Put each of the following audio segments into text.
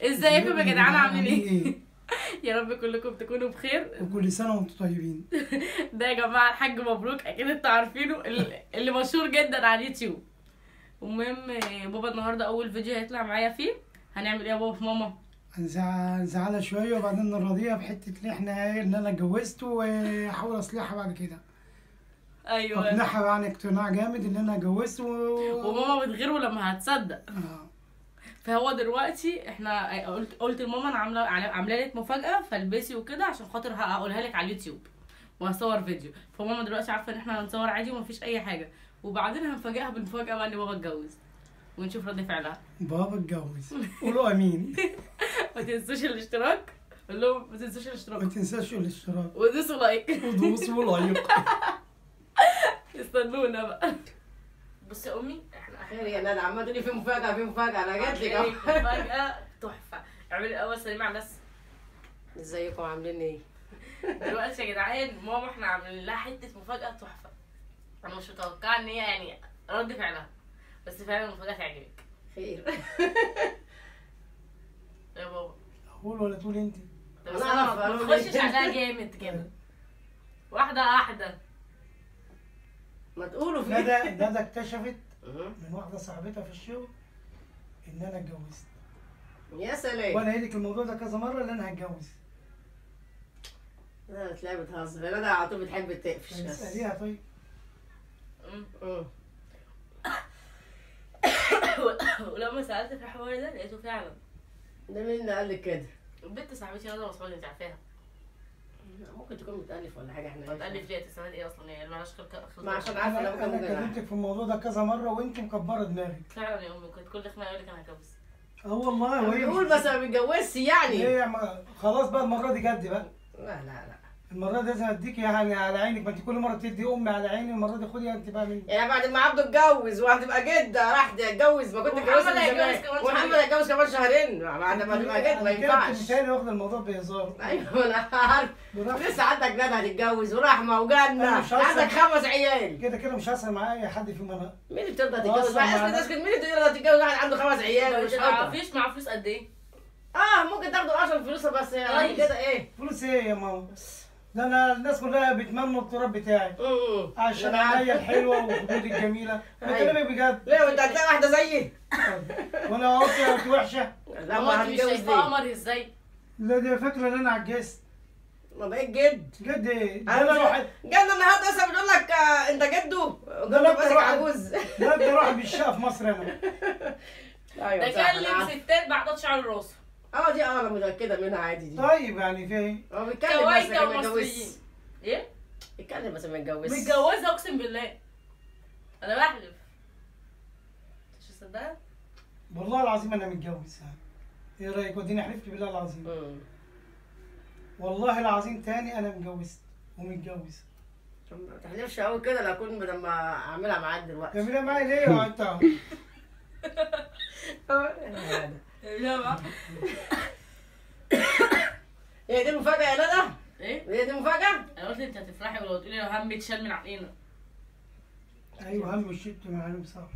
ازيكم يا جدعان عاملين ايه ايه يا رب كلكم تكونوا بخير وكل سنه وانتم طيبين ده يا جماعه الحاج مبروك اكيد انتوا عارفينه ال- اللي مشهور جدا على اليوتيوب المهم آه، بابا النهارده اول فيديو هيطلع معايا فيه هنعمل ايه يا بابا في ماما هنزع- نزعلها شويه وبعدين نراضيها بحته ان احنا ايه ان انا اتجوزت واحاول اصلحها بعد كده ايوه اقنعها يعني اقتناع جامد ان انا اتجوزت و... وماما بتغير لما هتصدق آه. فهو دلوقتي احنا قلت قلت لماما انا عامله عامله لك مفاجاه فالبسي وكده عشان خاطر هقولها لك على اليوتيوب وهصور فيديو فماما دلوقتي عارفه ان احنا هنصور عادي ومفيش اي حاجه وبعدين هنفاجئها بالمفاجاه بقى ان بابا اتجوز ونشوف رد فعلها بابا اتجوز قولوا امين ما تنسوش الاشتراك قول لهم ما تنسوش ما الاشتراك تنساش الاشتراك ودوسوا لايك ودوس ولايك استنونا بقى بصي يا امي احنا خير يا ندى عمال تقولي في مفاجأة في مفاجأة أنا جات لك اخر أهو. مفاجاه تحفه اعملي الاول سليمه على الناس ازيكم عاملين ايه؟ دلوقتي يا جدعان ماما احنا عاملين لها حته مفاجاه تحفه انا مش متوقعه ان هي يعني رد فعلها بس فعلا المفاجاه تعجبك خير يا بابا اقول ولا تقول انت بس أنا انا أعرف ما أقول تخشش إيه. عليها جامد كده واحده واحده ما تقولوا في ندى ندى اكتشفت مهم. من واحده صاحبتها في الشغل ان انا اتجوزت يا سلام وانا قايل لك الموضوع ده كذا مره ان انا هتجوز لا تلاقي بتهزر ندى على طول بتحب تقفش بس اساليها طيب أمم. مم. ولما سالت في الحوار ده لقيته فعلا ده مين اللي قال لك كده؟ البنت صاحبتي ندى مسعود انت عارفاها ممكن تكون بتألف ولا حاجة احنا بتألف ليه تستفاد ايه اصلا هي مالهاش خلق ما عشان خلق عارفة انا لو كان انا ممكن كلمتك في الموضوع ده كذا مره وانت مكبره دماغك فعلا يا امي كنت كل خناقه يقول لك انا هتجوز اه والله وهي بيقول مش- بس ما بيتجوزش يعني لا هي ما- خلاص بقى المره دي جد بقى لا لا المره دي لازم اديك يعني على عينك ما انت كل مره تدي امي على عيني المره دي خدي انت بقى مني يعني بعد ما عبده اتجوز وهتبقى جدة راح تتجوز ما كنت ومحمد اتجوزت من هيتجوز زمان كمان ومحمد شهرين. هيتجوز كمان شهرين بعد ما تبقى جد ما ينفعش مثالي واخد الموضوع بهزار ايوه انا عارف براحتك. لسه عندك ندى هتتجوز ورحمه وجنه أنا مش هوصل. عندك خمس عيال كده كده مش هسأل معايا اي حد فيهم انا مين اللي بترضى تتجوز أصلاً بقى اسكت معنا. اسكت مين اللي بترضى تتجوز واحد عنده خمس عيال ما ومش قادر تعرفيش معاه فلوس قد ايه اه ممكن تاخدوا عشان فلوسها بس يعني طيب. كده ايه فلوس ايه يا ماما ده انا الناس كلها بتمنوا التراب بتاعي امم عشان أنا عارفة. عينيا الحلوه وخدودي الجميله أيوة. بكلمك بجد ليه وانت هتلاقي واحده زيي وانا قلت انت وحشه لا هو ما انت مش هتتجوز شايفاه ليه قمر ازاي لا دي فاكره ان انا عجزت ما بقيت جد جد ايه ده انا انا واحد جنة النهارده لسه بتقول لك آه، انت جده ده جده لا ماسك تروح- عجوز ده ده واحد بالشقه في مصر انا ايوه ده صح، أنا كلم عارفة. ستات بعضات شعر راسه اه دي اه انا متاكده منها عادي دي طيب يعني في ايه هو بيتكلم بس كويته لكن ما ومصريين يتجوزش ايه بيتكلم بس ما يتجوزش متجوزه اقسم بالله انا بحلف مش مصدقه والله العظيم انا متجوز يعني ايه رايك وديني حلفت بالله العظيم مم. والله العظيم تاني انا متجوزت ومتجوز طب ما تحلفش قوي كده لا اكون لما اعملها معاك دلوقتي تعملها معايا ليه يا انت لا بقى هي دي المفاجأة يا ندى؟ ايه هي دي المفاجأة؟ انا قلت انت هتفرحي ولو تقولي لو هم اتشال من علينا ايوه هم وشيت معلوم صح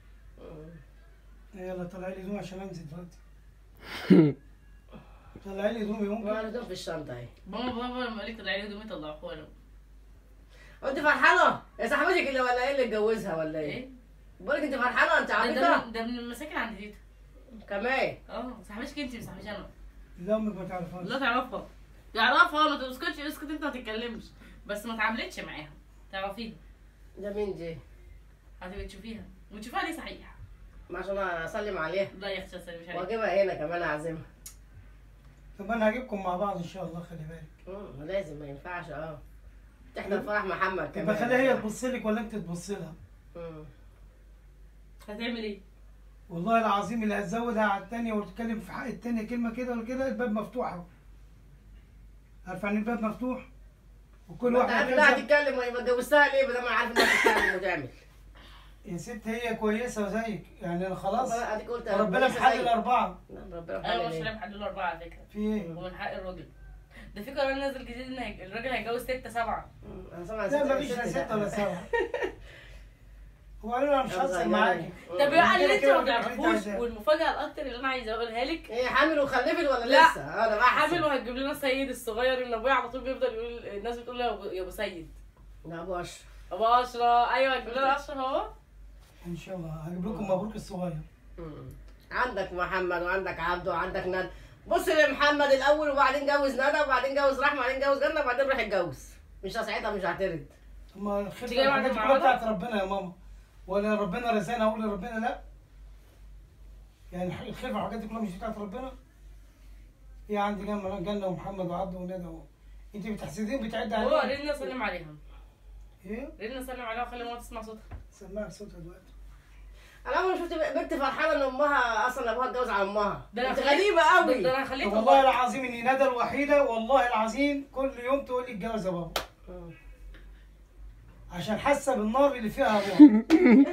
يلا طلع لي هدوم عشان انزل دلوقتي طلع لي هدومي ممكن وانا دول في الشنطة اهي ماما بابا لما قال لك طلعي لي هدومي طلعوها له وانت فرحانة؟ يا صاحبتك اللي ولا ايه اللي اتجوزها ولا ايه؟ ايه بقول لك انت فرحانة انت ده, ده, عبيطة؟ من- ده من المساكن عند تيتا كمان اه صاحبتك انت مش صاحبتي انا لا امك ما تعرفهاش لا تعرفها تعرفها ما تسكتش اسكت انت ما تتكلمش بس ما اتعاملتش معاها تعرفيها ده مين دي؟ هتبقي تشوفيها وتشوفها ليه صحيح ما عشان اسلم عليها لا يا اختي اسلمي مش عليك واجيبها هنا كمان اعزمها طب انا هجيبكم مع بعض ان شاء الله خلي بالك مم، لازم ما ينفعش اه تحضر فرح محمد كمان يبقى خليها هي تبص لك ولا انت تبص لها مم. هتعمل ايه؟ والله العظيم اللي هتزودها على التانية وتتكلم في حق التانية كلمة كده ولا كده الباب مفتوح اهو عارف يعني الباب مفتوح وكل ما انت عارف واحد انها هتنزل- هتتكلم ويبقى اتجوزتها ليه بدل ما انا عارف انها هتتكلم وتعمل يا ست هي كويسة زيك يعني انا خلاص ربنا اديك قلت ربنا كويسة محل زيك. الأربعة نعم، ربنا ايوه محل مش ايه؟ هنعمل حد الاربعه على فكره في ايه؟ ومن حق الراجل ده في قرار نازل جديد ان هي- الراجل هيتجوز ستة سبعة مم، انا سامعه لا ست- مفيش لا ست ستة ولا ده. سبعة هو قال انا مش يا هحصل صغيرة. معاكي طب بقى اللي انت كده ما كده اللي انت تعرفوش عايزاه. والمفاجاه الاكتر اللي انا عايزه اقولها لك هي حامل وخلفت ولا لا. لسه؟ اه انا بقى حامل وهتجيب لنا سيد الصغير اللي ابويا على طول بيفضل يقول الناس بتقول له يا أبو- يا ابو سيد لا ابو اشرف ابو اشرف ايوه هتجيب لنا اشرف اهو ان شاء الله هجيب لكم مبروك الصغير مم. عندك محمد وعندك عبده وعندك ندى بص لمحمد الاول وبعدين جوز ندى وبعدين جوز رحمه وبعدين جوز جنة وبعدين روح اتجوز مش ساعتها مش هعترض ما الخلفه تيجي بعد الحاجات دي المعرضة؟ كلها بتاعت ربنا يا ماما ولا ربنا رزقنا اقول لربنا لا يعني الخلفه والحاجات دي كلها مش بتاعت ربنا هي عندي جنة جنة ومحمد وعبد وندى و... انت بتحسدين بتعد هو عليهم رينا سلم عليهم ايه؟ رينا سلم عليها وخلي ماما تسمع صوتها سمعت صوتها دلوقتي انا اول ما شفت بنت فرحانه ان امها اصلا ابوها اتجوز على امها ده أنا انت خليت- غريبه ده قوي ده انا خليت طب والله العظيم اني ندى الوحيده والله العظيم كل يوم تقول لي اتجوز يا بابا عشان حاسه بالنار اللي فيها ابوها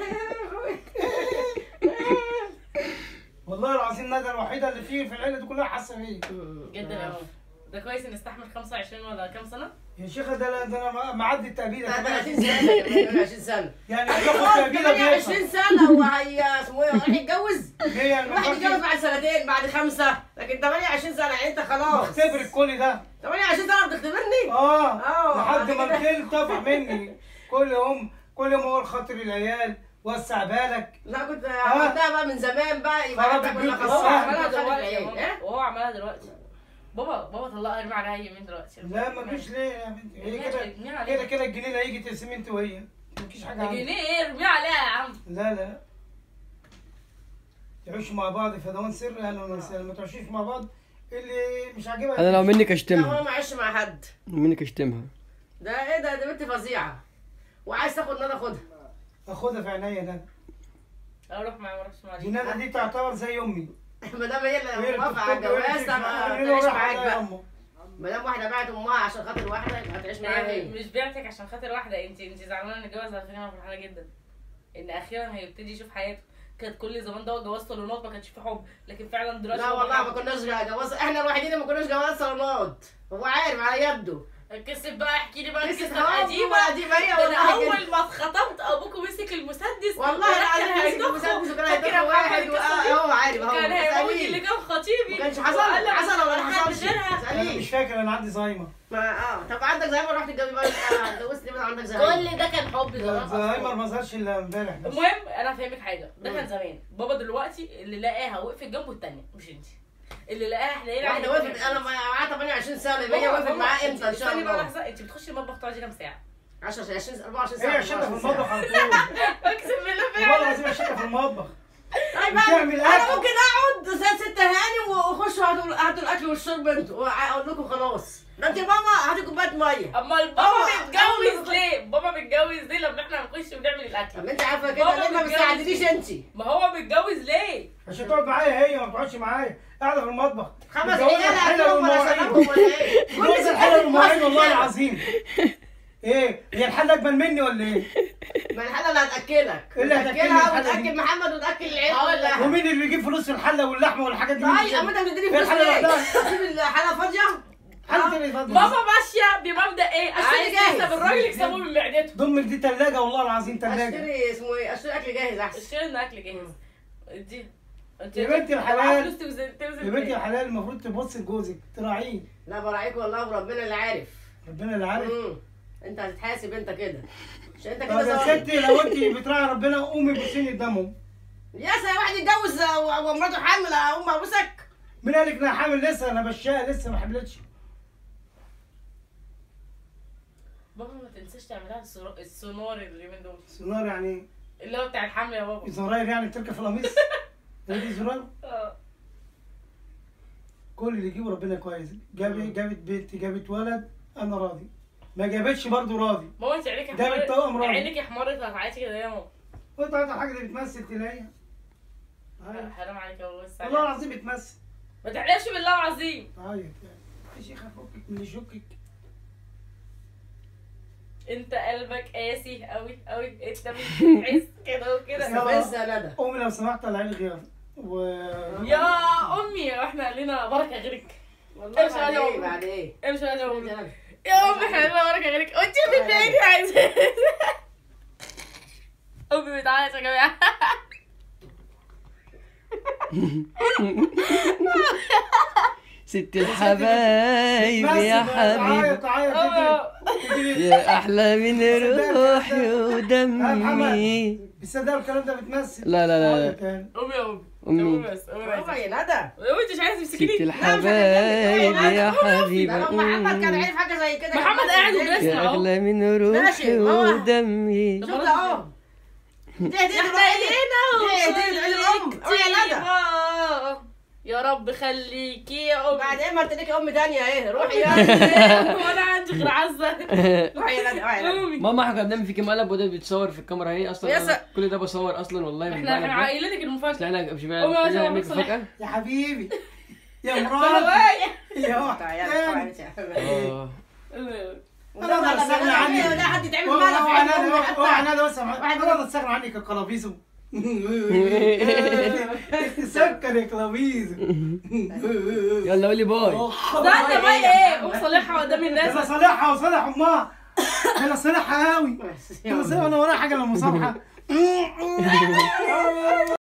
والله العظيم ندى الوحيده اللي فيه في العيله دي كلها حاسه بيا جدا يا ماما ده كويس ان استحمل 25 ولا كام سنه يا شيخه ده ده انا معدي التأبيدة 30 كمان سنه 28 سنه يعني هتاخد تأبيدة 28 سنه وهي اسمه ايه راح يتجوز ليه يعني واحد يتجوز ما بعد سنتين بعد خمسه لكن 28 سنه يعني انت خلاص بختبرك كل ده 28 سنه بتختبرني اه آه، لحد ما بعد كده. الكل طفح مني كل يوم كل يوم اقول خاطر العيال وسع بالك لا كنت عملتها بقى من زمان بقى يبقى خرب عندك البيوت كل وهو السهل. عملها خلاص دلوقتي يا ايه ماما وهو عملها دلوقتي بابا بابا طلقها ارمي عليها يمين دلوقتي لا ما فيش ليه يا بنتي هي ارميها- كده ارميها عليها. كده كده الجنيه اللي هيجي تقسمي انت وهي ما فيش حاجه عندك. جنيه ايه ارميها عليها يا عم لا لا تعيشوا مع بعض في دوام سر اهلا وسهلا ما تعيشوش مع بعض اللي مش عاجبها انا لو منك لا وانا اشتمها ما عايش مع حد لو منك اشتمها ده ايه ده ده بنت فظيعه وعايز تاخد ندى خدها اخدها في عينيا ده اروح معايا ما اروحش مع دي دي ندى دي تعتبر زي امي ما دام هي هي اللي اللي موافقه على بتكتب وهي اللي الجواز بتكتب. طب أنا تعيش رايح معاك عليها بقى أمه. ما دام واحده باعت امها عشان خاطر واحده يبقى هتعيش معاها يعني هي مش بعتك عشان خاطر واحده انت انت زعلانه ان الجواز على فكره انا فرحانه جدا ان اخيرا هيبتدي يشوف حياته كانت كل زمان ده جواز صالونات ما كانش فيه حب لكن فعلا دلوقتي لا هو والله ما حب. كناش جواز احنا الوحيدين اللي ما كناش جواز صالونات هو عارف على يده كسب بقى احكي لي بقى كسب القصه اه القديمه بقى دي هي ده انا والله كده. اول ما اتخطبت ابوكم مسك المسدس والله وركن العظيم مسك هيدخل. المسدس وكان فاكر هيدخل يا واحد محمد و- القصة دي؟ اه هو عارف اهو كان هيموت اسأليه. اللي كان خطيبي ما كانش حصل وقال لي حصل ولا ما مش هحب حصلش غيرها انا اسأليه مش فاكر انا عندي زهايمر ما اه طب عندك زهايمر رحت تتجوز بقى آه، اتجوزت ليه بقى عندك زهايمر كل ده كان حب زمان زهايمر أصلاً. ما ظهرش الا امبارح بس المهم انا فاهمك حاجه ده مم. كان زمان بابا دلوقتي اللي لقاها وقفت جنبه التانية مش انت اللي لقاها احنا لقينا واحده وقفت انا معاها 28 سنه يبقى هي بابا، وقفت بابا، معاه انت- امتى ان شاء استني بقى الله لحظه انت بتخشي المطبخ تقعدي كام ساعه 10 20 24 هي ساعه عشان في 24 المطبخ ساعة. على طول اقسم بالله والله فعلا العظيم عشان في المطبخ طيب بتعمل انا أكل. ممكن اقعد زي ست هاني واخش هاتوا هاتوا الاكل والشرب انتوا واقول لكم خلاص ده انت ماما هاتي كوبايه ميه اما البابا هو- متجوز ليه بابا متجوز ليه لما احنا هنخش ونعمل الاكل طب انت عارفه بابا كده ليه ما متجوز. بتساعدنيش انت ما هو متجوز ليه عشان تقعد معايا هي ما بتقعدش معايا قاعده في المطبخ خمس متجوزة عيال الحلة هاتوهم ولا والمواعين. شربهم ولا ايه كل متجوزة ست الحلة والمواعين مصر والله كده. العظيم ايه هي الحلة اجمل مني ولا ايه؟ ما الحله اللي هتاكلك إيه اللي هتأكلني تاكلها الحلة دي؟ وتاكل محمد وتاكل العيال هقول لك. كلها ومين اللي بيجيب فلوس الحلة واللحمة والحاجات دي؟ طيب اما انت بتديني في فلوس الحلة ليه؟ لوحدها. تسيب الحاله فاضيه حلة اللي اتفضل. ماما ماشيه بمبدا ايه عايز عشان جاهز. يكسب الراجل يكسبه من معدته ضمك دي تلاجة والله العظيم تلاجة اشتري اسمه ايه اشتري اكل جاهز احسن اشتري لنا اكل جاهز ادي انت يا بنتي معاها الحلال. فلوس توزن توزن يا بنتي إيه؟ الحلال المفروض تبص لجوزك تراعيه لا براعيك والله وربنا اللي عارف ربنا اللي عارف مم. انت هتتحاسب انت كده عشان انت طب كده يا ظالم ستي لو انت بتراعي ربنا قومي بصيني قدامهم يا سي واحد يتجوز و- ومراته حامل اقوم ابوسك مين قالك انا حامل لسه انا بشاها لسه ما حملتش بابا ما تنساش تعملها السرو- السونار اليومين دول زرار يعني ايه؟ اللي هو بتاع الحمل يا بابا زراير يعني بتركب في القميص هي دي زرار اه كل اللي يجيبه ربنا كويس جاب جابت بنت جابت ولد انا راضي ما جابتش برضه راضي ماما انت عينك ده بالتوأم احمرت راجل. عينك احمرت هتعيطي كده يا ماما قلت هذا حاجه دي بتمثل تلاقيها أيوة. حرام عليك يا بابا بس والله العظيم بتمثل ما تعملش بالله العظيم عيط يعني يا شيخ فكك من اللي يشكك انت قلبك قاسي قوي قوي انت مش بتحس كده وكده يلا. بس يا ندى امي لو سمحت طلعي لي غياب و يا امي احنا لنا بركه غيرك والله امشي بعد يا ايه أمي. بعد ايه امشي يا يا امي ندى. يا امي احنا لنا بركه غيرك وانت اللي بتضايقني عايزه امي بتعيط يا جماعه ست الحبايب يا حبيبي تعيط تعيط أمي. تجري يا احلى من روحي ودمي بتصدق الكلام ده بتمثل لا لا لا لا تعيط يعني. امي يا امي أمي. امي بس امي بابا بس يا ندى امي انت مش عايزه ست تمسكيني الحبايب يا حبيبي ده لو محمد كان عارف حاجه زي كده محمد كان قاعد ماشي. وبيسمع. يا اغلى من ماشي، روحي هو- ودمي شفت اهو دي دي دي دي دي دي الام أهو يا ندى يا رب خليكي يا امي بعدين ما انت ليكي ام تانية اهي روحي يا وانا عندي غير عزه روحي يا ندى روحي يا ندى امي ماما احنا كنا بنعمل فيك مقلب وده بيتصور في الكاميرا اهي اصلا يا أنا س- كل ده بصور اصلا والله من احنا احنا المقلب ده عايلينك بس المفاجاه احنا مش أمي عايزة بنعمل أعمل مفاجأة يا حبيبي يا مراد يا تعالى وحدان تعالى اه انا اقدر استغنى عنك لا حد يتعمل اوعى معنا في عين ندى أمي اوعى حتى. ندى بس واحد انا اقدر استغنى عنك يا كلابيزو سكر يا كلابيزو يلا قولي باي ده انت بقى ايه قوم صالحها قدام الناس يلا صالحها وصالح امها يلا صالحها قوي يلا صالح انا ورايا حاجه للمصالحه